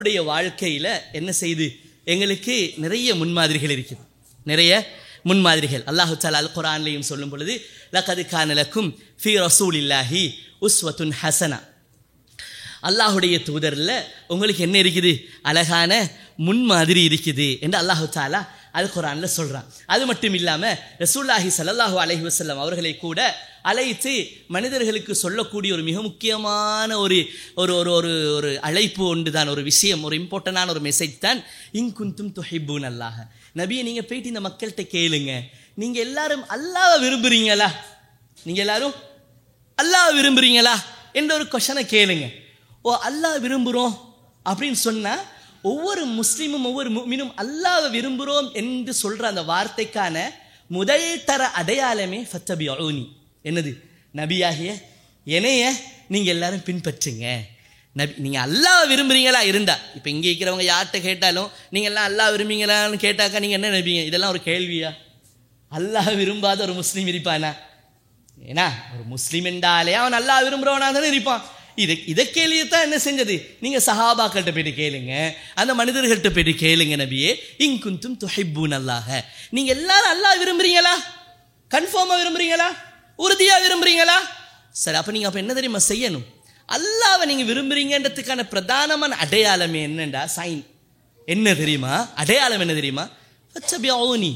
உடைய வாழ்க்கையில என்ன செய்து எங்களுக்கு நிறைய முன்மாதிரிகள் இருக்குது நிறைய முன்மாதிரிகள் அல்லாஹு தாலா அல் குரான்லையும் சொல்லும் பொழுது லகது கானலக்கும் ஃபி ரசூலில்லாஹி உஸ்வத்துன் ஹசனா அல்லாஹுடைய தூதரில் உங்களுக்கு என்ன இருக்குது அழகான முன்மாதிரி இருக்குது என்று அல்லாஹு தாலா அல் குரானில் சொல்கிறான் அது மட்டும் இல்லாமல் ரசூல்லாஹி சல்லல்லாஹு அலைஹி வஸல்லம் அவர்களை கூட அழைத்து மனிதர்களுக்கு சொல்லக்கூடிய ஒரு மிக முக்கியமான ஒரு ஒரு ஒரு ஒரு ஒரு அழைப்பு ஒன்று தான் ஒரு விஷயம் ஒரு இம்பார்ட்டண்டான ஒரு மெசேஜ் தான் இங்குந்தும் துஹிப்பூன் அல்லாஹ் நபியை நீங்கள் போயிட்டு இந்த மக்கள்கிட்ட கேளுங்க நீங்கள் எல்லாரும் அல்லாவை விரும்புறீங்களா நீங்கள் எல்லாரும் அல்லாஹ் விரும்புறீங்களா என்ற ஒரு கொஷனை கேளுங்க ஓ அல்லாஹ் விரும்புகிறோம் அப்படின்னு சொன்னால் ஒவ்வொரு முஸ்லீமும் ஒவ்வொரு முமினும் அல்லாவை விரும்புகிறோம் என்று சொல்கிற அந்த வார்த்தைக்கான முதல் தர அடையாளமே ஃபத்தபி அழுனி என்னது நபியாகிய என்னைய நீங்கள் எல்லாரும் பின்பற்றுங்க நபி நீங்கள் அல்லாவை விரும்புறீங்களா இருந்தா இப்போ இங்கே இருக்கிறவங்க யார்கிட்ட கேட்டாலும் நீங்கள் எல்லாம் அல்லாஹ் விரும்புறீங்களான்னு கேட்டாக்கா நீங்கள் என்ன நபிங்க இதெல்லாம் ஒரு கேள்வியா அல்லாஹ் விரும்பாத ஒரு முஸ்லீம் இருப்பானா ஏன்னா ஒரு முஸ்லீம் என்றாலே அவன் நல்லா விரும்புகிறவனா தானே இருப்பான் இதை இதை கேள்வியத்தான் என்ன செஞ்சது நீங்க சஹாபாக்கள்கிட்ட போயிட்டு கேளுங்க அந்த மனிதர்கள்ட்ட போயிட்டு கேளுங்க நபியே இங்குந்தும் துஹிப்பூன் அல்லாஹ நீங்க எல்லாரும் அல்லாஹ் விரும்புறீங்களா கன்ஃபார்மா விரும்புறீங்களா உறுதியா விரும்புறீங்களா சரி அப்ப நீங்க அப்ப என்ன தெரியுமா செய்யணும் அல்லாவை நீங்க விரும்புறீங்கன்றதுக்கான பிரதானமான அடையாளம் என்னண்டா சைன் என்ன தெரியுமா அடையாளம் என்ன தெரியுமா ஃபச்சபியூனி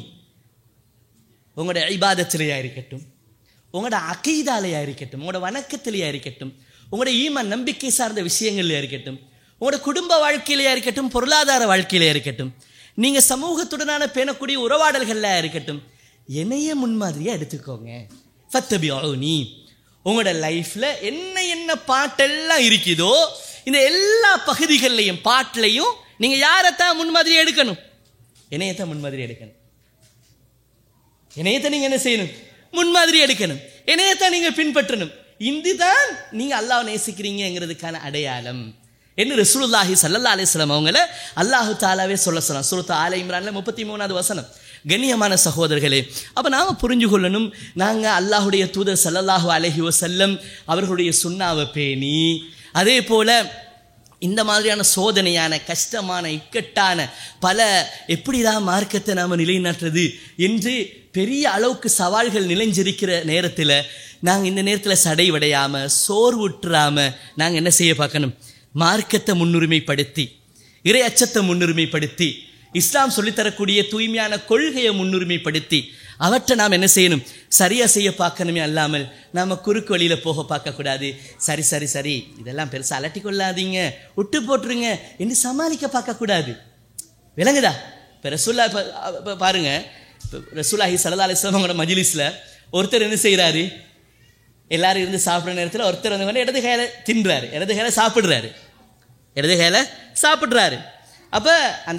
உங்களோட ஐபாதத்திலேயா இருக்கட்டும் உங்களோட அகைதாலையா இருக்கட்டும் உங்களோட வணக்கத்திலேயா இருக்கட்டும் உங்களோட ஈமன் நம்பிக்கை சார்ந்த விஷயங்கள்லையா இருக்கட்டும் உங்களோட குடும்ப வாழ்க்கையிலையா இருக்கட்டும் பொருளாதார வாழ்க்கையிலையா இருக்கட்டும் நீங்க சமூகத்துடனான பேணக்கூடிய உறவாடல்கள்ல இருக்கட்டும் என்னைய முன்மாதிரியா எடுத்துக்கோங்க ஃபத்தபி நீ உங்களோட லைஃப்ல என்ன என்ன பாட்டெல்லாம் இருக்குதோ இந்த எல்லா பகுதிகள்லையும் பாட்டிலையும் நீங்க யாரைத்தான் முன்மாதிரி எடுக்கணும் என்னையத்தான் முன்மாதிரி எடுக்கணும் இணையத்தை நீங்க என்ன செய்யணும் முன்மாதிரி எடுக்கணும் இணையத்தை நீங்க பின்பற்றணும் இதுதான் நீங்க அல்லாஹ் நேசிக்கிறீங்கிறதுக்கான அடையாளம் என்று ரசூலுல்லாஹி சல்லல்லா அலிஸ்லாம் அவங்கள அல்லாஹு தாலாவே சொல்ல சொன்னான் சுருத்த ஆலை இம்ரான்ல முப்பத்தி மூணாவது வசனம் கண்ணியமான சகோதரர்களே அப்போ நாம் புரிஞ்சு கொள்ளணும் நாங்கள் அல்லாஹுடைய தூதர் சல்லல்லாஹு அலஹி வசல்லம் அவர்களுடைய சுண்ணாவை பேணி அதே போல இந்த மாதிரியான சோதனையான கஷ்டமான இக்கட்டான பல எப்படிதான் மார்க்கத்தை நாம் நிலைநாட்டுறது என்று பெரிய அளவுக்கு சவால்கள் நிலைஞ்சிருக்கிற நேரத்தில் நாங்கள் இந்த நேரத்தில் சடைவடையாமல் சோர்வுற்றாமல் நாங்கள் என்ன செய்ய பார்க்கணும் மார்க்கத்தை முன்னுரிமைப்படுத்தி இறை அச்சத்தை முன்னுரிமைப்படுத்தி இஸ்லாம் சொல்லித்தரக்கூடிய தூய்மையான கொள்கையை முன்னுரிமைப்படுத்தி அவற்றை நாம் என்ன செய்யணும் சரியாக செய்ய பார்க்கணுமே அல்லாமல் நாம் குறுக்கு வழியில் போக பார்க்கக்கூடாது சரி சரி சரி இதெல்லாம் பெருசாக அலட்டி கொள்ளாதீங்க விட்டு போட்டுருங்க என்று சமாளிக்க பார்க்கக்கூடாது விளங்குதா இப்போ ரசூல்லா இப்போ பாருங்க இப்போ ரசூல்லாஹி சல்லா அலிஸ்லாமோட மஜிலிஸில் ஒருத்தர் என்ன செய்கிறாரு எல்லாரும் இருந்து சாப்பிட்ற நேரத்தில் ஒருத்தர் வந்து இடது கையில் தின்றாரு இடது கையில் சாப்பிட்றாரு இடது கையில் சாப்பிட்றாரு அப்போ அந்த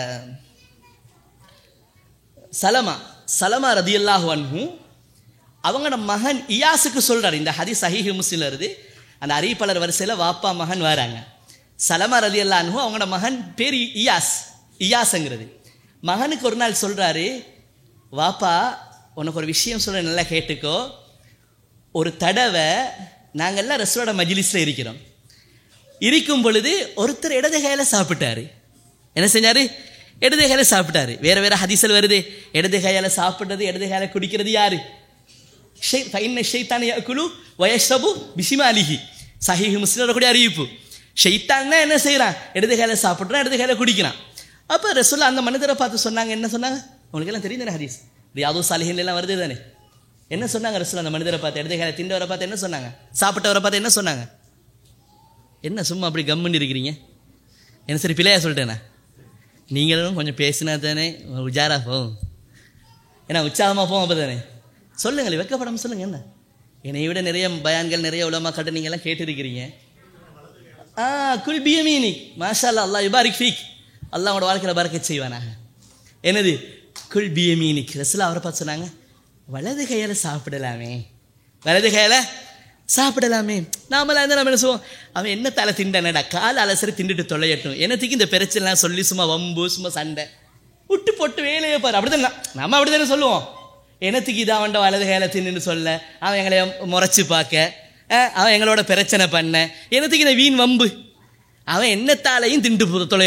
சலமா சலமா ரதியல்லாஹு அன்ஹும் அவங்களோட மகன் இயாஸுக்கு சொல்கிறார் இந்த ஹதி சஹிஹி முஸ்லிம் வருது அந்த அறிவிப்பாளர் வரிசையில் வாப்பா மகன் வராங்க சலமா ரதி அல்லான்ஹும் அவங்களோட மகன் பேர் இயாஸ் இயாஸுங்கிறது மகனுக்கு ஒரு நாள் சொல்கிறாரு வாப்பா உனக்கு ஒரு விஷயம் சொல்ல நல்லா கேட்டுக்கோ ஒரு தடவை நாங்கள்லாம் ரசோட மஜிலிஸில் இருக்கிறோம் இருக்கும் பொழுது ஒருத்தர் இடது கையில் சாப்பிட்டாரு என்ன செஞ்சாரு இடது கையில் சாப்பிட்டாரு வேற வேற ஹதீசல் வருது இடது கையால் சாப்பிட்றது இடது கையால் குடிக்கிறது யாரு ஷெய்தான் குழு வயசபு பிசிமாலிஹி சஹிஹி முஸ்லிம் கூட அறிவிப்பு ஷெய்தான்னா என்ன செய்கிறான் இடது கையில் சாப்பிட்றான் இடது கையில் குடிக்கிறான் அப்போ ரசூல்லா அந்த மனிதரை பார்த்து சொன்னாங்க என்ன சொன்னாங்க உங்களுக்கு எல்லாம் தெரியும் தானே ஹதீஸ் யாதோ சாலிஹின் எல்லாம் வருது தானே என்ன சொன்னாங்க ரசூல் அந்த மனிதரை பார்த்து இடது கையில் திண்டவரை பார்த்து என்ன சொன்னாங்க சாப்பிட்டவரை பார்த்து என்ன சொன்னாங்க என்ன சும்மா அப்படி கம்முன்னு இருக்கிறீங்க என்ன சரி பிள்ளையா சொல்லிட்டேண்ணா நீங்களும் கொஞ்சம் பேசினா தானே உஜாரா போகும் ஏன்னா உற்சாகமாக போகும் அப்போ தானே சொல்லுங்கள் வெக்கப்படாமல் சொல்லுங்கள் என்ன என்னை விட நிறைய பயான்கள் நிறைய உலமா கட்ட நீங்கள்லாம் கேட்டிருக்கிறீங்க ஆ குல் பியமீனி மாஷா அல்லா யுபாரிக் ஃபீக் அல்லா உங்களோட வாழ்க்கையில் பறக்க செய்வானாங்க என்னது குல் பியமீனிக் ரசில் அவரை பார்த்து சொன்னாங்க வலது கையால் சாப்பிடலாமே வலது கையால் சாப்பிடலாமே நாமெல்லாம் இருந்தால் நம்ம என்ன சொல்லுவோம் அவன் என்ன தலை திண்டானடா கால் அலசரி திண்டுட்டு தொலையட்டும் என்னத்துக்கு இந்த பிரச்சனைலாம் சொல்லி சும்மா வம்பு சும்மா சண்டை விட்டு போட்டு வேலையை பாரு அப்படிதான் நம்ம அப்படி தானே சொல்லுவோம் என்னத்துக்கு இது அவன்ட வலது கையில் தின்னுன்னு சொல்ல அவன் எங்களை முறைச்சி பார்க்க அவன் எங்களோட பிரச்சனை பண்ண என்னத்துக்கு இந்த வீண் வம்பு அவன் என்னத்தாலையும் திண்டு தொலை